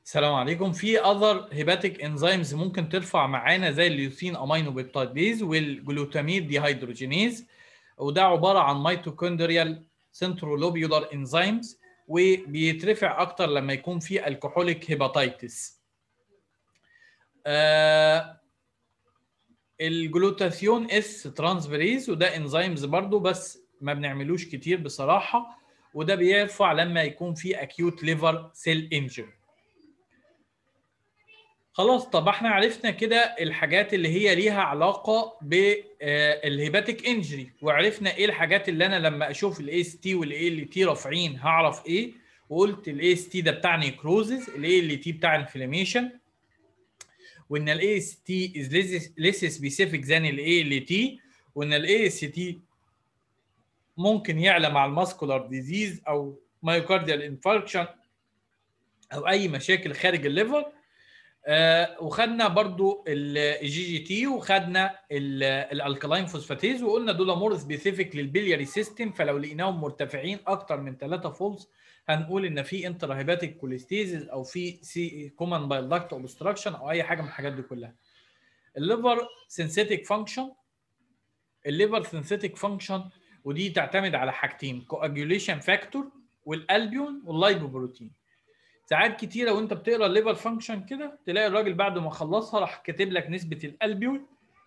السلام عليكم في اذر هيباتيك انزيمز ممكن ترفع معانا زي الليوثين امينو بيبتايديز والجلوتاميد ديهيدروجينيز وده عباره عن ميتوكوندريال سنترولوبيولار انزيمز وبيترفع اكتر لما يكون في الكحوليك هيباتيتس آه الجلوتاثيون اس ترانسفيريز وده انزيمز برضو بس ما بنعملوش كتير بصراحه وده بيرفع لما يكون في اكيوت ليفر سيل انجري خلاص طب احنا عرفنا كده الحاجات اللي هي ليها علاقه بالهيباتيك انجري وعرفنا ايه الحاجات اللي انا لما اشوف الاي اس تي والاي ال تي رافعين هعرف ايه وقلت الاي اس تي ده بتاع نيكروزز الاي ال تي بتاع انفلاميشن وان الاي اس تي از ليس سبيسيفيك ذان الاي ال تي وان الاي اس تي ممكن يعلى مع الماسكولار ديزيز او مايوكارديال انفاركشن او اي مشاكل خارج الليفر آه وخدنا برضو الجي جي تي وخدنا الالكلاين فوسفاتيز وقلنا دول مور سبيسيفيك للبلياري سيستم فلو لقيناهم مرتفعين اكتر من 3 فولز هنقول ان في انترا هيباتيك كوليستيزيس او في سي كومن بايل داكت اوبستراكشن او اي حاجه من الحاجات دي كلها الليفر سينثيتيك فانكشن الليفر سينثيتيك فانكشن ودي تعتمد على حاجتين كواجوليشن فاكتور والالبيون واللايبوبروتين ساعات كتيره وانت بتقرا الليفر فانكشن كده تلاقي الراجل بعد ما خلصها راح كاتب لك نسبه الالبيول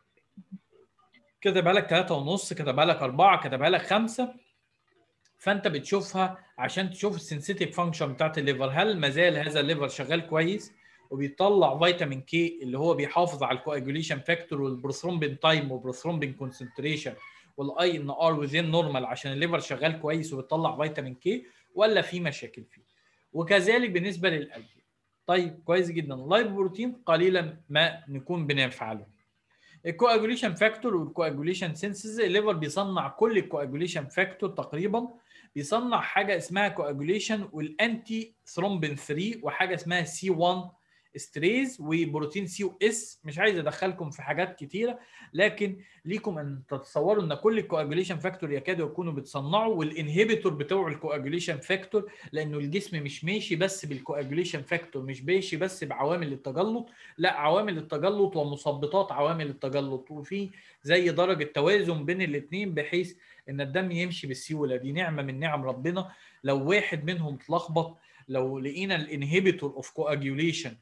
كتبها لك 3 ونص كتبها لك 4 كتبها لك 5 فانت بتشوفها عشان تشوف السنسيتيف فانكشن بتاعت الليفر هل ما زال هذا الليفر شغال كويس وبيطلع فيتامين كي اللي هو بيحافظ على الكواجوليشن فاكتور والبروثرومبين تايم والبروثرومبين كونسنتريشن والاي ان ار وزين نورمال عشان الليفر شغال كويس وبيطلع فيتامين كي ولا في مشاكل فيه وكذلك بالنسبه للقلب طيب كويس جدا اللايف بروتين قليلا ما نكون بنفعله الكواجوليشن فاكتور والكواجوليشن سينسز الليفر بيصنع كل الكواجوليشن فاكتور تقريبا بيصنع حاجه اسمها كواجوليشن والانتي ثرومبين 3 وحاجه اسمها سي 1 ستريز وبروتين سي او اس مش عايز ادخلكم في حاجات كتيره لكن ليكم ان تتصوروا ان كل الكواجوليشن فاكتور يكادوا يكونوا بيتصنعوا والانهبيتور بتوع الكواجوليشن فاكتور لانه الجسم مش ماشي بس بالكواجوليشن فاكتور مش ماشي بس بعوامل التجلط لا عوامل التجلط ومثبطات عوامل التجلط وفي زي درجه توازن بين الاثنين بحيث ان الدم يمشي بالسيوله دي نعمه من نعم ربنا لو واحد منهم اتلخبط لو لقينا الانهبيتور اوف كواجوليشن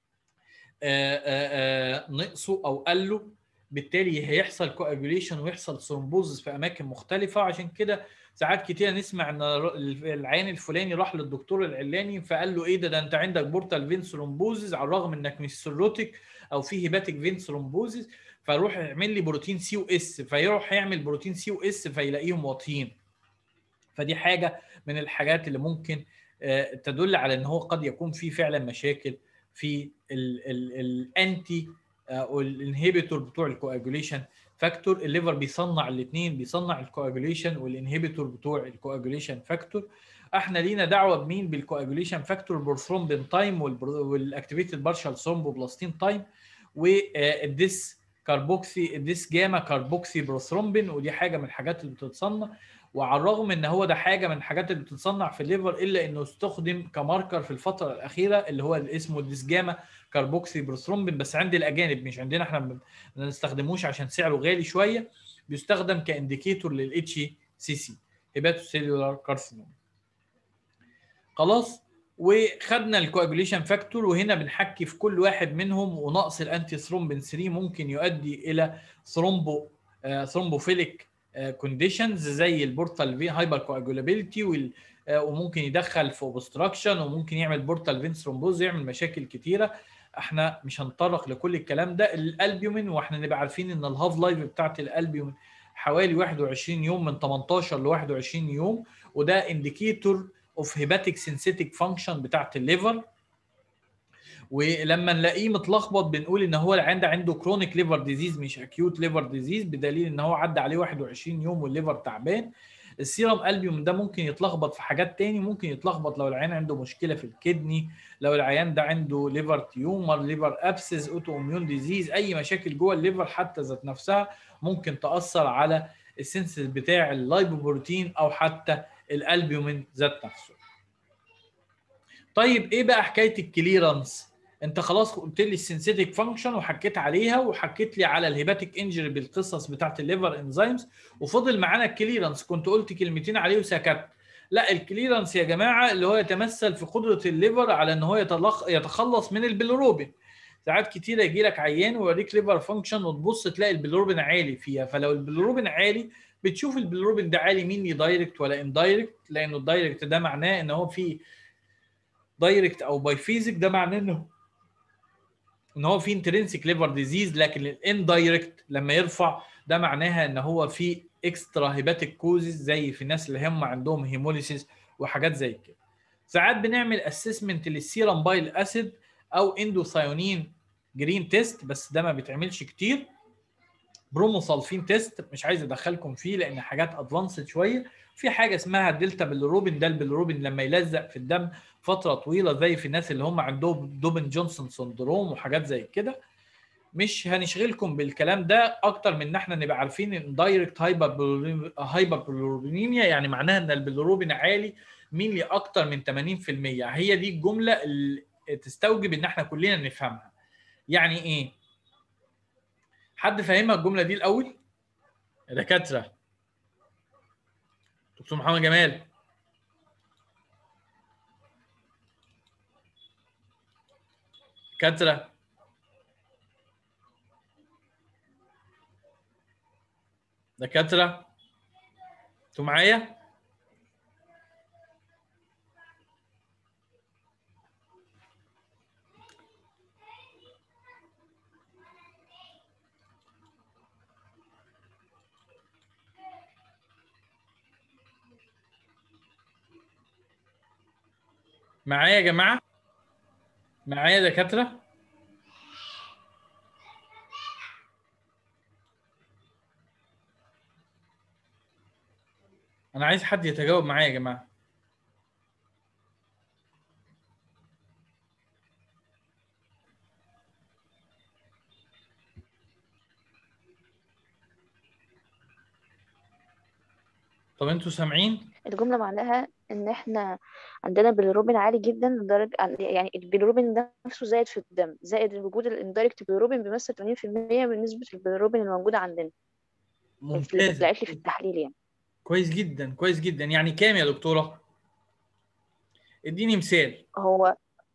نقصه او قله بالتالي هيحصل كواجوليشن ويحصل ثرومبوزس في اماكن مختلفه عشان كده ساعات كتير نسمع ان العيان الفلاني راح للدكتور العلاني فقال له ايه ده ده انت عندك بورتال فين ثرومبوزس على الرغم انك مش سيروتيك او في هيباتيك فين ثرومبوزس فروح يعمل لي بروتين سي او اس فيروح يعمل بروتين سي او اس فيلاقيهم واطيين فدي حاجه من الحاجات اللي ممكن تدل على ان هو قد يكون في فعلا مشاكل في الانتي او الانهبيتور بتوع الكواجوليشن فاكتور الليفر بيصنع الاثنين بيصنع الكواجوليشن والانهبيتور بتوع الكواجوليشن فاكتور احنا لينا دعوه بمين بالكواجوليشن فاكتور البورثرومبين تايم والاكتيفيتد بارشال ثرومبوبلاستين تايم والديس كاربوكسي الديس جاما كاربوكسي بروثرومبين ودي حاجه من الحاجات اللي بتتصنع وعلى الرغم ان هو ده حاجه من الحاجات اللي بتتصنع في الليفر الا انه استخدم كماركر في الفتره الاخيره اللي هو اللي اسمه الديسجاما كاربوكسي بروثرومبين بس عند الاجانب مش عندنا احنا ما بنستخدموش عشان سعره غالي شويه بيستخدم كانديكيتور للاتش سي سي هيباتوسيلولار كارسينوم خلاص وخدنا الكواجوليشن فاكتور وهنا بنحكي في كل واحد منهم ونقص الانتي ثرومبين 3 ممكن يؤدي الى ثرومبو آه ثرومبوفيليك كونديشنز زي البورتال فين هايبر كواجولابيلتي وممكن يدخل في اوبستراكشن وممكن يعمل بورتال فين ثرومبوز يعمل مشاكل كتيره احنا مش هنطرق لكل الكلام ده الالبيومين واحنا نبقى عارفين ان الهاف لايف بتاعت الالبيومين حوالي 21 يوم من 18 ل 21 يوم وده انديكيتور اوف هيباتيك سينسيتيك فانكشن بتاعت الليفر ولما نلاقيه متلخبط بنقول ان هو العيان ده عنده كرونيك ليفر ديزيز مش اكيوت ليفر ديزيز بدليل ان هو عدى عليه 21 يوم والليفر تعبان السيرم البيوم ده ممكن يتلخبط في حاجات تاني ممكن يتلخبط لو العيان عنده مشكله في الكدني لو العيان ده عنده ليفر تيومر ليفر ابسس اوتو اميون ديزيز اي مشاكل جوه الليفر حتى ذات نفسها ممكن تاثر على السنسز بتاع اللايبوبروتين او حتى الالبيومين ذات نفسه طيب ايه بقى حكايه الكليرنس انت خلاص قلت لي السنسيتيك فانكشن وحكيت عليها وحكيت لي على الهيباتيك انجري بالقصص بتاعت الليفر انزيمز وفضل معانا الكليرنس كنت قلت كلمتين عليه وسكت لا الكليرنس يا جماعه اللي هو يتمثل في قدره الليفر على ان هو يتلخ... يتخلص من البيلروبين ساعات كتيره يجي لك عيان ويوريك ليفر فانكشن وتبص تلاقي البيلروبين عالي فيها فلو البيلروبين عالي بتشوف البيلروبين ده عالي مين دايركت ولا اندايركت لانه الدايركت ده معناه ان هو في دايركت او باي فيزيك ده معناه انه ان هو في انترنسيك ليفر ديزيز لكن الاندايركت لما يرفع ده معناها ان هو في اكسترا هيباتيك كوزز زي في الناس اللي هم عندهم هيموليسيس وحاجات زي كده ساعات بنعمل اسسمنت للسيرم بايل اسيد او اندوثايونين جرين تيست بس ده ما بيتعملش كتير بروموسالفين تيست مش عايز ادخلكم فيه لان حاجات ادفانسد شويه في حاجه اسمها دلتا بالروبين ده البيلروبين لما يلزق في الدم فتره طويله زي في الناس اللي هم عندهم دوبن جونسون سندروم وحاجات زي كده مش هنشغلكم بالكلام ده اكتر من ان احنا نبقى عارفين ان دايركت هايبر هايبر يعني معناها ان البيلروبين عالي مين لي اكتر من 80% هي دي الجمله اللي تستوجب ان احنا كلنا نفهمها يعني ايه حد فاهمها الجمله دي الاول دكاتره دكتور محمد جمال دكاتره دكاتره انتوا معايا معايا يا جماعه معايا دكاتره انا عايز حد يتجاوب معايا يا جماعه طب انتوا سامعين الجملة معناها إن إحنا عندنا بالروبين عالي جدا لدرجة يعني البيلروبين ده نفسه زايد في الدم زائد وجود الاندايركت بيلروبين بيمثل 80% من نسبة البيلروبين الموجودة عندنا اللي ممتاز طلعت لي في التحليل يعني كويس جدا كويس جدا يعني كام يا دكتوره اديني مثال هو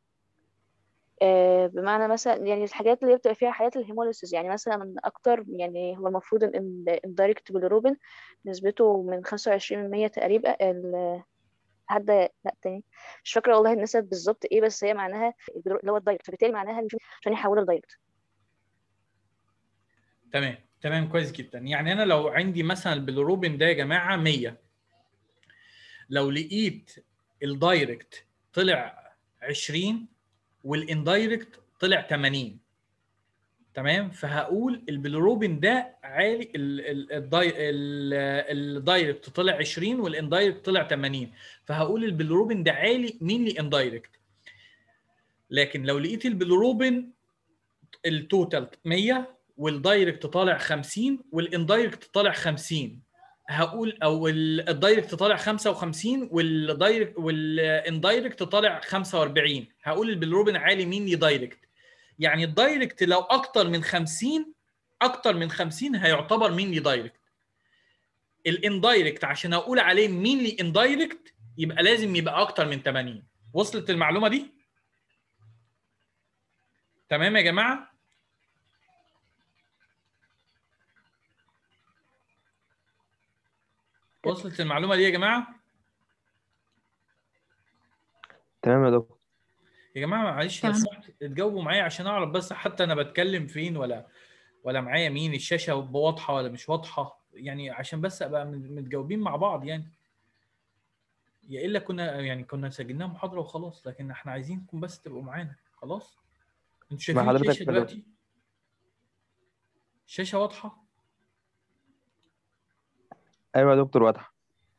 آه بمعنى مثلا يعني الحاجات اللي بتبقى فيها حالات الهيموليسيس يعني مثلا من أكتر يعني هو المفروض إن الاندايركت بيلروبين نسبته من 25% تقريبا ال- لحد لا تاني مش فاكرة والله النسب بالظبط ايه بس هي معناها البيلرو- اللي هو الدايركت فبالتالي معناها إن عشان يحوله لدايركت تمام تمام كويس جدا يعني انا لو عندي مثلا البيلروبين ده يا جماعه 100 لو لقيت الدايركت طلع 20 والاندايركت طلع 80 تمام فهقول البيلروبين ده عالي ال- ال- الداي- ال- الدايركت طلع 20 والاندايركت طلع 80 فهقول البيلروبين ده عالي مين لي اندايركت لكن لو لقيت البيلروبين التوتال 100 والدايركت طالع 50 والاندايركت طالع 50 هقول او ال- الدايركت طالع 55 والدايركت والاندايركت طالع 45 هقول البيلروبين عالي مين لي دايركت يعني الدايركت لو اكتر من 50 اكتر من 50 هيعتبر مين لي دايركت الاندايركت عشان اقول عليه مين لي اندايركت يبقى لازم يبقى اكتر من 80 وصلت المعلومه دي تمام يا جماعه وصلت المعلومه دي يا جماعه تمام يا دكتور يا جماعه معلش لو تمام. سمحت تجاوبوا معايا عشان اعرف بس حتى انا بتكلم فين ولا ولا معايا مين الشاشه واضحه ولا مش واضحه يعني عشان بس ابقى مت- متجاوبين مع بعض يعني يا الا كنا يعني كنا سجلناها محاضره وخلاص لكن احنا عايزينكم بس تبقوا معانا خلاص انتوا شايفين حضرتك الشاشه يا دكتور. دلوقتي الشاشه واضحه ايوه يا دكتور واضحه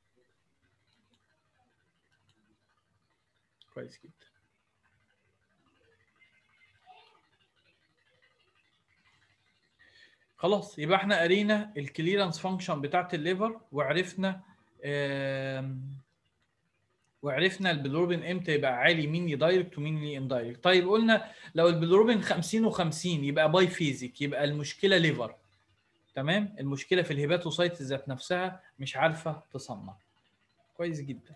كويس جدا خلاص يبقى احنا قرينا الكليرنس فانكشن بتاعت الليفر وعرفنا آم، وعرفنا البيلروبين امتى يبقى عالي مين دايركت ومين لي اندايركت طيب قلنا لو البيلروبين 50 و50 يبقى باي فيزيك يبقى المشكله ليفر تمام المشكله في الهيباتوسايت ذات نفسها مش عارفه تصنع كويس جدا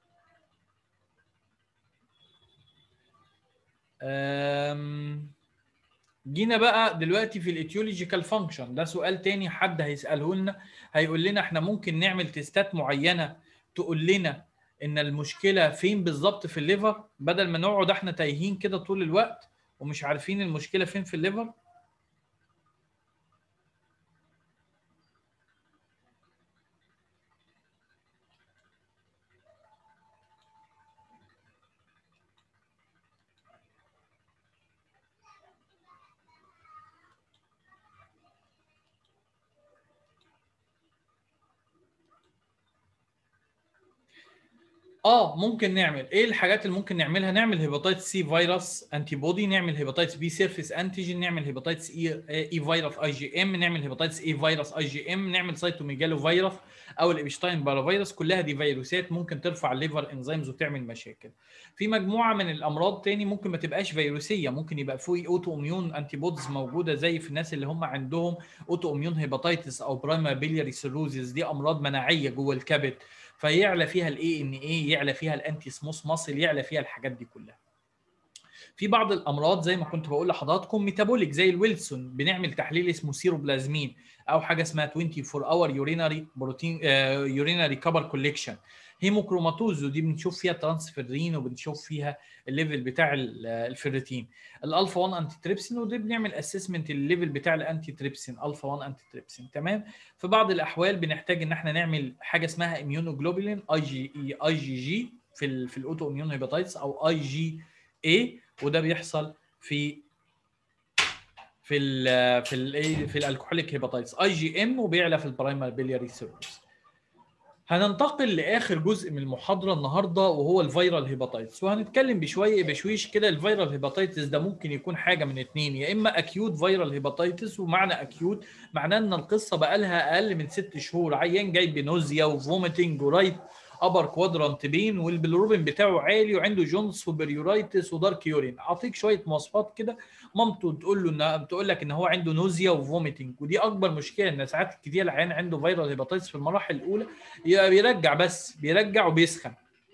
أم... جينا بقى دلوقتي في الاتيولوجيكال فانكشن ده سؤال تاني حد هيساله لنا هيقول لنا احنا ممكن نعمل تيستات معينه تقول لنا ان المشكله فين بالظبط في الليفر بدل ما نقعد احنا تايهين كده طول الوقت ومش عارفين المشكله فين في الليفر اه ممكن نعمل ايه الحاجات اللي ممكن نعملها نعمل هيباتيتس سي فيروس انتي بودي نعمل هيباتيتس بي سيرفيس انتيجين نعمل هيباتيتس اي اي فيروس اي جي ام نعمل هيباتيتس اي فيروس اي جي ام نعمل سايتوميجالو فيروس او الابشتاين بارافيروس كلها دي فيروسات ممكن ترفع الليفر انزيمز وتعمل مشاكل في مجموعه من الامراض تاني ممكن ما تبقاش فيروسيه ممكن يبقى فيه اوتو اميون انتي بودز موجوده زي في الناس اللي هم عندهم اوتو اميون هيباتيتس او برايما بيلياري سيروزيس دي امراض مناعيه جوه الكبد فيعلى فيها الاي ان اي يعلى فيها الانتي سموث ماسل يعلى فيها الحاجات دي كلها في بعض الامراض زي ما كنت بقول لحضراتكم ميتابوليك زي الويلسون بنعمل تحليل اسمه سيروبلازمين او حاجه اسمها 24 اور يوريناري بروتين يوريناري كبر كوليكشن هيموكروماتوز ودي بنشوف فيها ترانسفيرين وبنشوف فيها الليفل بتاع الفيرتين الالفا 1 انتي تريبسين ودي بنعمل اسسمنت الليفل بتاع الانتي تريبسين الفا 1 انتي تريبسين تمام في بعض الاحوال بنحتاج ان احنا نعمل حاجه اسمها اميونوجلوبولين اي جي اي اي جي جي في ال في الاوتو اميون هيباتايتس او اي جي اي وده بيحصل في في ال في ال في الالكحوليك هيباتايتس اي جي ام وبيعلى في البرايمري بيلياري سيروس هننتقل لاخر جزء من المحاضره النهارده وهو الفيرال هيباتايتس وهنتكلم بشويه بشويش كده الفيرال هيباتايتس ده ممكن يكون حاجه من اتنين يا اما اكيوت فيرال هيباتايتس ومعنى اكيوت معناه ان القصه بقى لها اقل من ست شهور عيان جاي بنوزيا وفوميتنج ورايت ابر كوادرانت بين والبيلروبين بتاعه عالي وعنده جونز وبريورايتس ودارك يورين اعطيك شويه مواصفات كده مامته تقول له انها بتقول لك ان هو عنده نوزيا وفوميتنج ودي اكبر مشكله ان ساعات كتير العيان عنده فيرال هيباتيتس في المراحل الاولى يبقى بيرجع بس بيرجع وبيسخن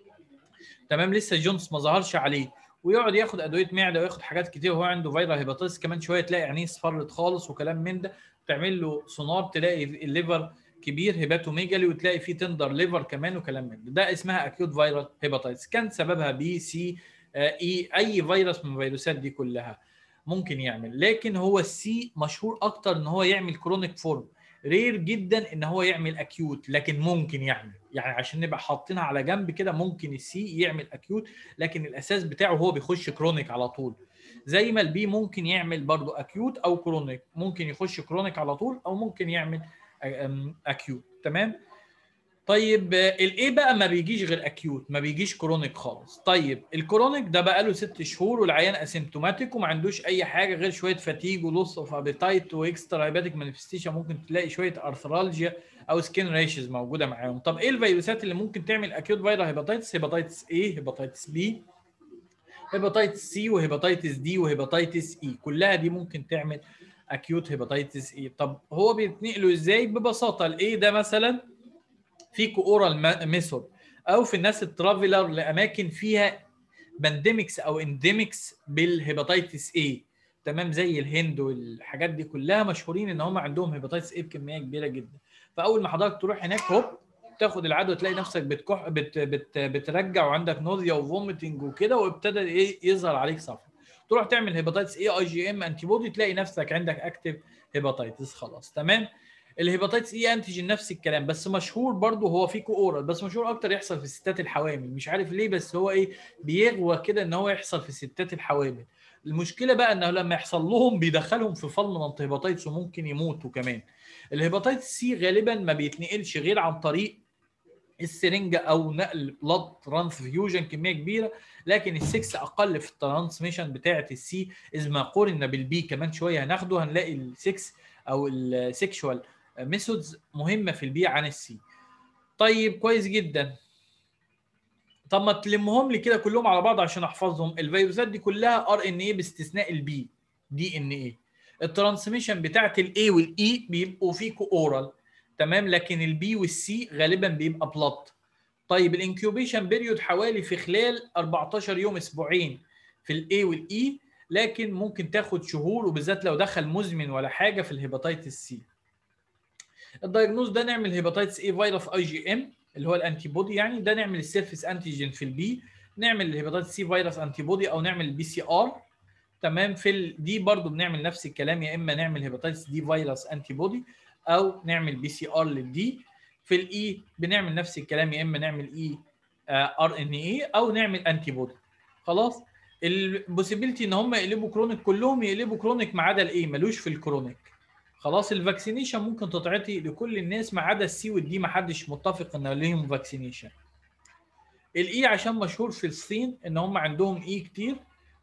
تمام لسه جونز ما ظهرش عليه ويقعد ياخد ادويه معده وياخد حاجات كتير وهو عنده فيرال هيباتيتس كمان شويه تلاقي عينيه اصفرت خالص وكلام من ده تعمل له سونار تلاقي الليفر كبير هيباتوميجالي وتلاقي فيه تندر ليفر كمان وكلام من ده ده اسمها اكيوت فيرال هيباتيتس كان سببها بي سي اي اي فيروس من الفيروسات دي كلها ممكن يعمل لكن هو السي مشهور اكتر ان هو يعمل كرونيك فورم رير جدا ان هو يعمل اكيوت لكن ممكن يعمل يعني عشان نبقى حاطينها على جنب كده ممكن السي يعمل اكيوت لكن الاساس بتاعه هو بيخش كرونيك على طول زي ما البي ممكن يعمل برضو اكيوت او كرونيك ممكن يخش كرونيك على طول او ممكن يعمل اكيوت تمام طيب الايه بقى ما بيجيش غير اكيوت ما بيجيش كرونيك خالص طيب الكرونيك ده بقى له ست شهور والعيان اسيمتوماتيك وما عندوش اي حاجه غير شويه فاتيج ولوس اوف ابيتايت واكسترا هيباتيك مانيفستيشن ممكن تلاقي شويه ارثرالجيا او سكين ريشز موجوده معاهم طب ايه الفيروسات اللي ممكن تعمل اكيوت فيرال هيباتايتس هيباتايتس ايه هيباتايتس بي هيباتايتس سي وهيباتايتس دي وهيباتايتس اي كلها دي ممكن تعمل اكيوت هيباتيتس اي طب هو بيتنقلوا ازاي ببساطه الايه ده مثلا فيكو اورال ميثود او في الناس الترافلر لاماكن فيها بانديميكس او انديميكس بالهيباتيتس اي تمام زي الهند والحاجات دي كلها مشهورين ان هم عندهم هيباتيتس اي بكميه كبيره جدا فاول ما حضرتك تروح هناك هوب تاخد العدوى تلاقي نفسك بتكح بت بت بترجع وعندك نوزيا وفوميتنج وكده وابتدى ايه يظهر عليك صفر تروح تعمل هيباتيتس اي اي جي ام انتي بودي تلاقي نفسك عندك اكتف هيباتيتس خلاص تمام الهيباتيتس اي انتيجين نفس الكلام بس مشهور برضو هو فيكو اورال بس مشهور اكتر يحصل في الستات الحوامل مش عارف ليه بس هو ايه بيغوى كده ان هو يحصل في الستات الحوامل المشكله بقى انه لما يحصل لهم بيدخلهم في فالمنت هيباتيتس وممكن يموتوا كمان الهيباتيتس سي غالبا ما بيتنقلش غير عن طريق السرنجه او نقل بلاد ترانسفيوجن كميه كبيره لكن السكس اقل في الترانسميشن بتاعه السي اذ ما قورنا بالبي كمان شويه هناخده هنلاقي السكس او السكشوال ميثودز مهمه في البي عن السي طيب كويس جدا طب ما تلمهم لي كده كلهم على بعض عشان احفظهم الفيروسات دي كلها ار ان اي باستثناء البي دي ان اي الترانسميشن بتاعت الاي والاي بيبقوا فيكو اورال تمام لكن البي والسي غالبا بيبقى بلط طيب الانكيوبيشن بيريود حوالي في خلال 14 يوم اسبوعين في الاي والاي لكن ممكن تاخد شهور وبالذات لو دخل مزمن ولا حاجه في الهيباتيتس سي الدايجنوز ده نعمل هيباتيتس اي فيروس اي جي ام اللي هو الانتي بودي يعني ده نعمل السيرفيس انتيجين في البي نعمل الهيباتيتس سي فيروس انتي بودي او نعمل البي سي ار تمام في ال... دي برضو بنعمل نفس الكلام يا اما نعمل هيباتيتس دي فيروس انتي بودي او نعمل بي سي ار للدي في الاي بنعمل نفس الكلام يا اما نعمل اي ار ان اي او نعمل انتي بودي خلاص البوسيبيلتي ان هم يقلبوا كرونيك كلهم يقلبوا كرونيك ما عدا الاي ملوش في الكرونيك خلاص الفاكسينيشن ممكن تتعطي لكل الناس ما عدا السي والدي ما حدش متفق ان ليهم فاكسينيشن الاي عشان مشهور في الصين ان هم عندهم اي كتير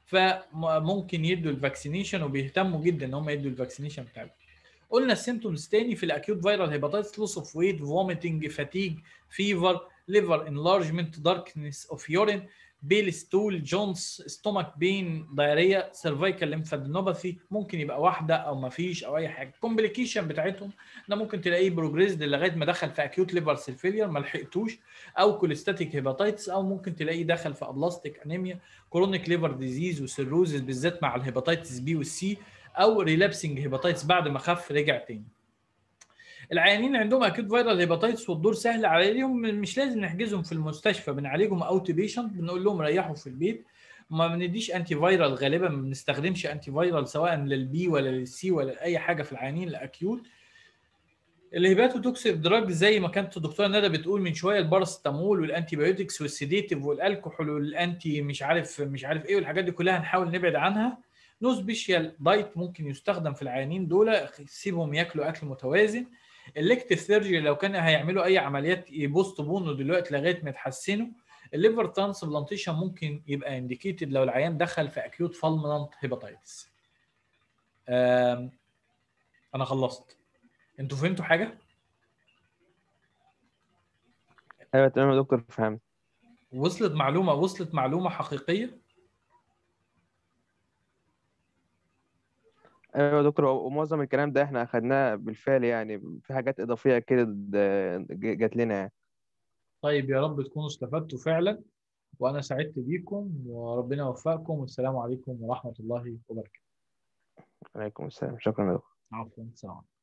فممكن يدوا الفاكسينيشن وبيهتموا جدا ان هم يدوا الفاكسينيشن بتاعهم قلنا السيمتومز تاني في الاكيوت فيرال هيباتيتس لوس اوف ويت فوميتنج فاتيج فيفر ليفر انلارجمنت داركنس اوف يورين بيل ستول جونز ستومك بين دايريا سيرفايكال ليمفادينوباثي ممكن يبقى واحده او ما فيش او اي حاجه الكومبليكيشن بتاعتهم ده ممكن تلاقيه بروجريسد لغايه ما دخل في اكيوت ليفر سيل فيلير ما لحقتوش او كوليستاتيك هيباتيتس او ممكن تلاقيه دخل في ابلاستيك انيميا كرونيك ليفر ديزيز وسيروزز بالذات مع الهيباتيتس بي والسي او ريلابسنج هيباتيتس بعد ما خف رجع تاني العيانين عندهم اكيد فيرال هيباتيتس والدور سهل عليهم مش لازم نحجزهم في المستشفى بنعالجهم اوت بيشنت بنقول لهم ريحوا في البيت ما بنديش انتي فيرال غالبا ما بنستخدمش انتي فيرال سواء للبي ولا للسي ولا اي حاجه في العيانين الاكيوت الهيباتوتوكسيك دراج زي ما كانت الدكتوره ندى بتقول من شويه البارستامول والانتي بايوتكس والسيديتيف والالكحول والانتي مش عارف مش عارف ايه والحاجات دي كلها هنحاول نبعد عنها نو سبيشال دايت ممكن يستخدم في العيانين دول سيبهم ياكلوا اكل متوازن الكتيف سيرجري لو كان هيعملوا اي عمليات يبوست بونه دلوقتي لغايه ما يتحسنوا الليفر ترانسبلانتيشن ممكن يبقى انديكيتد لو العيان دخل في اكيوت فالمنت هيباتيتس انا خلصت انتوا فهمتوا حاجه ايوه تمام يا دكتور فهمت وصلت معلومه وصلت معلومه حقيقيه ايوه يا دكتور ومعظم الكلام ده احنا اخدناه بالفعل يعني في حاجات اضافيه كده جات لنا يعني طيب يا رب تكونوا استفدتوا فعلا وانا سعدت بيكم وربنا يوفقكم والسلام عليكم ورحمه الله وبركاته عليكم السلام شكرا يا دكتور عفوا السلام